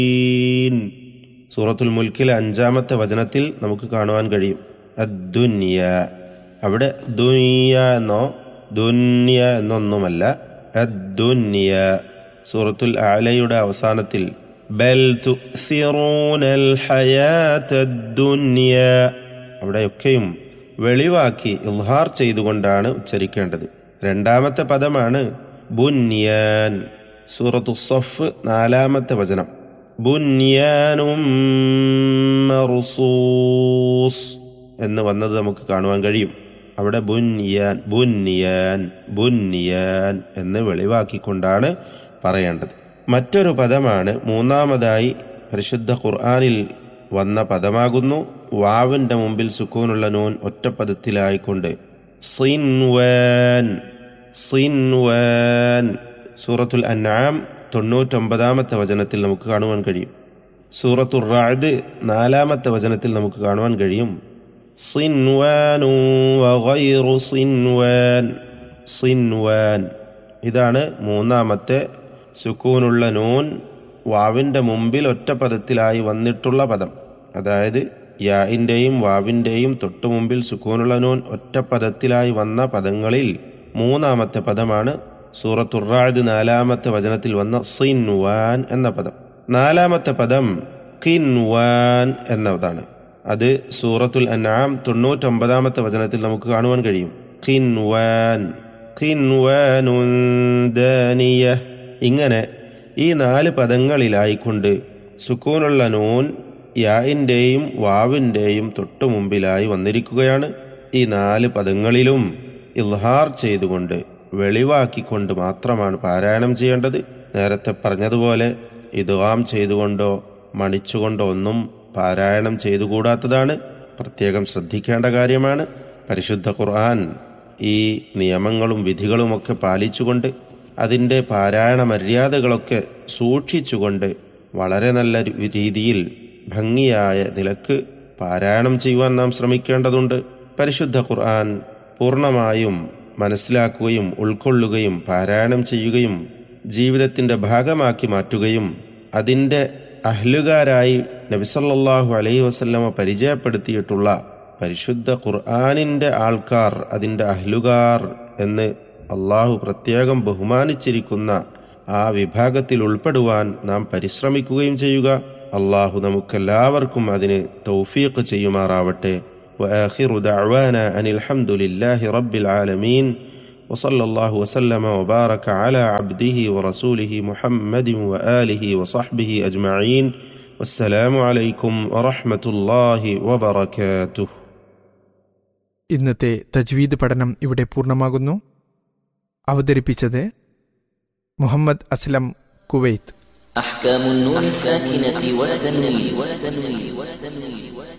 സൂറത്തുൽ മുൽക്കിലെ അഞ്ചാമത്തെ വചനത്തിൽ നമുക്ക് കാണുവാൻ കഴിയും അദ്ദുന്യ അവിടെ ദുനിയ എന്നോ ദുന്യ എന്നൊന്നുമല്ല അദ്ദുന്യ സൂറത്തുൽ ആലയുടെ അവസാനത്തിൽ ബൽ തുസിറൂനൽ ഹയാത്തദ്ദുന്യ അവിടെയൊക്കെയും വെളിവാക്കി ഇൽഹാർ ചെയ്തുകൊണ്ടാണ് ഉച്ചരിക്കേണ്ടത് രണ്ടാമത്തെ പദമാണ് ബുന്യാൻ സൂറത്തു സഫ് നാലാമത്തെ വചനം ബുന്യാനും മർസൂസ് എന്ന് വന്നത് നമുക്ക് കാണുവാൻ കഴിയും അവിടെ ബുന്യാൻ ബുന്യാൻ ബുന്യാൻ എന്ന് വെളിവാക്കിക്കൊണ്ടാണ് പറയേണ്ടത് മറ്റൊരു പദമാണ് മൂന്നാമതായി പരിശുദ്ധ ഖുർആാനിൽ വന്ന പദമാകുന്നു വാവിൻ്റെ മുമ്പിൽ സുക്കൂനുള്ള നൂൻ ഒറ്റപ്പദത്തിലായിക്കൊണ്ട് സിൻവാൻ സിൻവാൻ സൂറത്തുൽ അന്നാം തൊണ്ണൂറ്റൊമ്പതാമത്തെ വചനത്തിൽ നമുക്ക് കാണുവാൻ കഴിയും സൂറത്തുർ റാദ് നാലാമത്തെ വചനത്തിൽ നമുക്ക് കാണുവാൻ കഴിയും സിൻവാനു വഗൈറു സിൻവാൻ സിൻവാൻ ഇതാണ് മൂന്നാമത്തെ സുക്കൂനുള്ള നൂൻ വാവിൻ്റെ മുമ്പിൽ ഒറ്റ പദത്തിലായി വന്നിട്ടുള്ള പദം അതായത് യാഇൻ്റെയും വാവിൻ്റെയും തൊട്ടു മുമ്പിൽ സുക്കൂനുള്ള നൂൻ ഒറ്റ പദത്തിലായി വന്ന പദങ്ങളിൽ മൂന്നാമത്തെ പദമാണ് സൂറത്തുറാദ് നാലാമത്തെ വചനത്തിൽ വന്ന സിൻവാൻ എന്ന പദം നാലാമത്തെ പദം കിൻവാൻ എന്നതാണ് അത് സൂറത്തുൽ അനാം തൊണ്ണൂറ്റൊമ്പതാമത്തെ വചനത്തിൽ നമുക്ക് കാണുവാൻ കഴിയും കിൻവാൻ കിൻവാനുന്ദാനിയ ഇങ്ങനെ ഈ നാല് പദങ്ങളിലായിക്കൊണ്ട് സുക്കൂനുള്ള നൂൻ യാഇൻ്റെയും വാവിൻ്റെയും തൊട്ടു മുമ്പിലായി വന്നിരിക്കുകയാണ് ഈ നാല് പദങ്ങളിലും ഇൽഹാർ ചെയ്തുകൊണ്ട് വെളിവാക്കിക്കൊണ്ട് മാത്രമാണ് പാരായണം ചെയ്യേണ്ടത് നേരത്തെ പറഞ്ഞതുപോലെ ഇതുവാം ചെയ്തുകൊണ്ടോ മണിച്ചുകൊണ്ടോ ഒന്നും പാരായണം ചെയ്തുകൂടാത്തതാണ് പ്രത്യേകം ശ്രദ്ധിക്കേണ്ട കാര്യമാണ് പരിശുദ്ധ ഖുർആൻ ഈ നിയമങ്ങളും വിധികളുമൊക്കെ പാലിച്ചുകൊണ്ട് അതിൻ്റെ പാരായണ മര്യാദകളൊക്കെ സൂക്ഷിച്ചുകൊണ്ട് വളരെ നല്ല രീതിയിൽ ഭംഗിയായ നിലക്ക് പാരായണം ചെയ്യുവാൻ നാം ശ്രമിക്കേണ്ടതുണ്ട് പരിശുദ്ധ ഖുർആൻ പൂർണ്ണമായും മനസ്സിലാക്കുകയും ഉൾക്കൊള്ളുകയും പാരായണം ചെയ്യുകയും ജീവിതത്തിൻ്റെ ഭാഗമാക്കി മാറ്റുകയും അതിൻ്റെ അഹ്ലുകാരായി നബിസല്ലാഹു അലൈഹി വസല്ലമ പരിചയപ്പെടുത്തിയിട്ടുള്ള പരിശുദ്ധ ഖുർആാനിൻ്റെ ആൾക്കാർ അതിൻ്റെ അഹ്ലുകാർ എന്ന് അള്ളാഹു പ്രത്യേകം ബഹുമാനിച്ചിരിക്കുന്ന ആ വിഭാഗത്തിൽ ഉൾപ്പെടുവാൻ നാം പരിശ്രമിക്കുകയും ചെയ്യുക അള്ളാഹു നമുക്കെല്ലാവർക്കും അതിന് തൗഫീഖ് ചെയ്യുമാറാവട്ടെ وآخر دعوانا أن الحمد لله رب العالمين وصلى الله وسلم وبارك على عبده ورسوله محمد وآله وصحبه أجمعين والسلام عليكم ورحمة الله وبركاته ഇന്നത്തെ തജ്വീദ് പഠനം ഇവിടെ പൂർണ്ണമാകുന്നു അവതരിപ്പിച്ചത് മുഹമ്മദ് അസ്ലം കുവൈത്ത് أحكام النون الساكنة والتنوين والتنوين والتنوين